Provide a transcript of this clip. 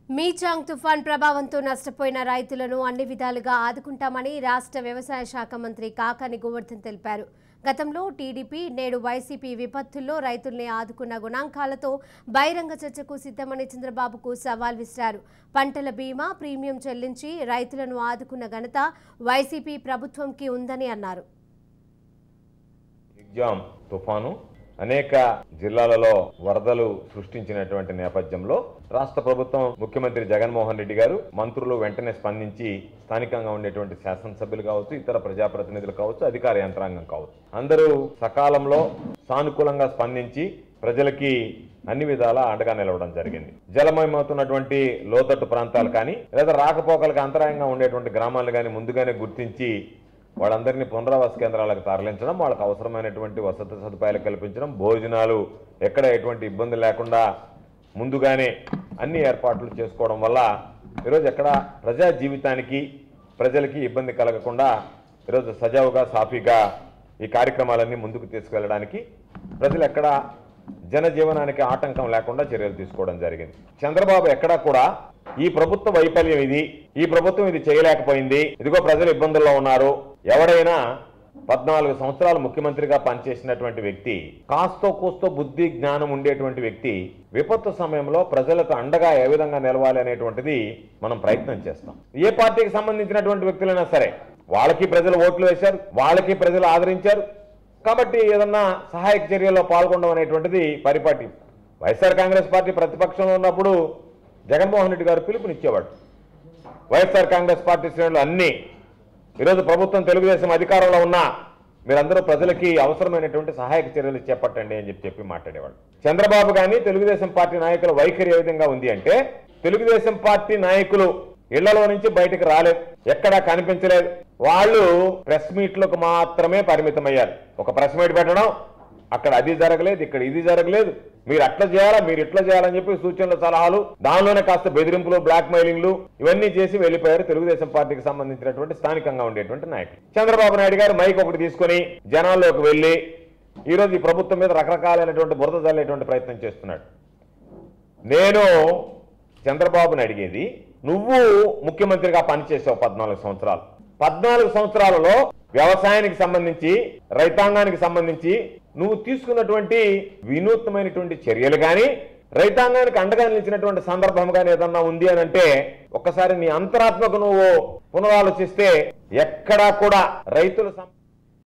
మీచాంగ్ తుఫాన్ ప్రభావంతో నష్టపోయిన రైతులను అన్ని విధాలుగా ఆదుకుంటామని రాష్ట్ర వ్యవసాయ శాఖ మంత్రి కాకాని గోవర్ధన్ తెలిపారు గతంలో టీడీపీ నేడు వైసీపీ విపత్తుల్లో రైతుల్ని ఆదుకున్న గుణాంకాలతో బహిరంగ చర్చకు సిద్ధమని చంద్రబాబుకు సవాల్ విసిరారు పంటల బీమా ప్రీమియం చెల్లించి రైతులను ఆదుకున్న ఘనత వైసీపీ ప్రభుత్వంకి ఉందని అన్నారు ఎగ్జామ్ తుఫాను అనేక జిల్లాలలో వరదలు సృష్టించినటువంటి నేపథ్యంలో రాష్ట్ర ప్రభుత్వం ముఖ్యమంత్రి జగన్మోహన్ రెడ్డి గారు మంత్రులు వెంటనే స్పందించి స్థానికంగా ఉండేటువంటి శాసనసభ్యులు కావచ్చు ఇతర ప్రజాప్రతినిధులు కావచ్చు అధికార యంత్రాంగం కావచ్చు అందరూ సకాలంలో సానుకూలంగా స్పందించి ప్రజలకి అన్ని విధాల అండగా నిలవడం జరిగింది జలమయమవుతున్నటువంటి లోతట్టు ప్రాంతాలు కానీ లేదా రాకపోకలకు అంతరాయంగా ఉండేటువంటి గ్రామాలు కానీ ముందుగానే గుర్తించి వాళ్ళందరినీ పునరావాస కేంద్రాలకు తరలించడం వాళ్ళకి అవసరమైనటువంటి వసతి సదుపాయాలు కల్పించడం భోజనాలు ఎక్కడ ఎటువంటి ఇబ్బంది లేకుండా ముందుగానే అన్ని ఏర్పాట్లు చేసుకోవడం వల్ల ఈరోజు ఎక్కడ ప్రజా జీవితానికి ప్రజలకి ఇబ్బంది కలగకుండా ఈరోజు సజావుగా సాఫీగా ఈ కార్యక్రమాలన్నీ ముందుకు తీసుకెళ్ళడానికి ప్రజలు ఎక్కడ జనజీవనానికి ఆటంకం లేకుండా చర్యలు తీసుకోవడం జరిగింది చంద్రబాబు ఎక్కడా కూడా ఈ ప్రభుత్వ వైఫల్యం ఇది ఈ ప్రభుత్వం ఇది చేయలేకపోయింది ఇదిగో ప్రజలు ఇబ్బందుల్లో ఉన్నారు ఎవడైనా పద్నాలుగు సంవత్సరాలు ముఖ్యమంత్రిగా పనిచేసినటువంటి వ్యక్తి కాస్తో కూస్తో బుద్ధి జ్ఞానం ఉండేటువంటి వ్యక్తి విపత్తు సమయంలో ప్రజలకు అండగా ఏ విధంగా నిలవాలి అనేటువంటిది మనం ప్రయత్నం చేస్తాం ఏ పార్టీకి సంబంధించినటువంటి వ్యక్తులైనా సరే వాళ్ళకి ప్రజలు ఓట్లు వేశారు వాళ్ళకి ప్రజలు ఆదరించారు కాబట్టి ఏదన్నా సహాయక చర్యల్లో పాల్గొనడం అనేటువంటిది పరిపాటి వైఎస్ఆర్ కాంగ్రెస్ పార్టీ ప్రతిపక్షంలో ఉన్నప్పుడు జగన్మోహన్ రెడ్డి గారు పిలుపునిచ్చేవాడు వైఎస్ఆర్ కాంగ్రెస్ పార్టీ శ్రేణులు అన్ని ఈరోజు ప్రభుత్వం తెలుగుదేశం అధికారంలో ఉన్నా మీరందరూ ప్రజలకి అవసరమైనటువంటి సహాయక చర్యలు చేపట్టండి అని చెప్పి చెప్పి మాట్లాడేవాడు చంద్రబాబు కానీ తెలుగుదేశం పార్టీ నాయకుల వైఖరి ఏ విధంగా ఉంది అంటే తెలుగుదేశం పార్టీ నాయకులు ఇళ్లలో నుంచి బయటకు రాలేదు ఎక్కడా కనిపించలేదు వాళ్ళు ప్రెస్ మీట్లకు మాత్రమే పరిమితమయ్యారు ఒక ప్రెస్ మీట్ పెట్టడం అక్కడ అది జరగలేదు ఇక్కడ ఇది జరగలేదు మీరు అట్లా చేయాలా మీరు ఇట్లా చేయాలని చెప్పి సూచనలు సలహాలు దానిలోనే కాస్త బెదిరింపులు బ్లాక్ మెయిలింగ్లు ఇవన్నీ చేసి వెళ్ళిపోయారు తెలుగుదేశం పార్టీకి సంబంధించినటువంటి స్థానికంగా ఉండేటువంటి నాయకులు చంద్రబాబు నాయుడు గారు మైక్ ఒకటి తీసుకొని జనాల్లోకి వెళ్ళి ఈ రోజు ఈ ప్రభుత్వం మీద రకరకాలైనటువంటి బురద జల్లేటువంటి ప్రయత్నం చేస్తున్నాడు నేను చంద్రబాబుని అడిగేది నువ్వు ముఖ్యమంత్రిగా పనిచేసావు పద్నాలుగు సంవత్సరాలు పద్నాలుగు సంవత్సరాలలో వ్యవసాయానికి సంబంధించి రైతాంగానికి సంబంధించి నువ్వు తీసుకున్నటువంటి వినూత్నమైనటువంటి చర్యలు కానీ రైతాంగానికి అండగా నిలిచినటువంటి సందర్భం కానీ ఏదన్నా ఉంది అని అంటే ఒక్కసారి నీ అంతరాత్మకు నువ్వు పునరాలోచిస్తే ఎక్కడా కూడా రైతుల సం-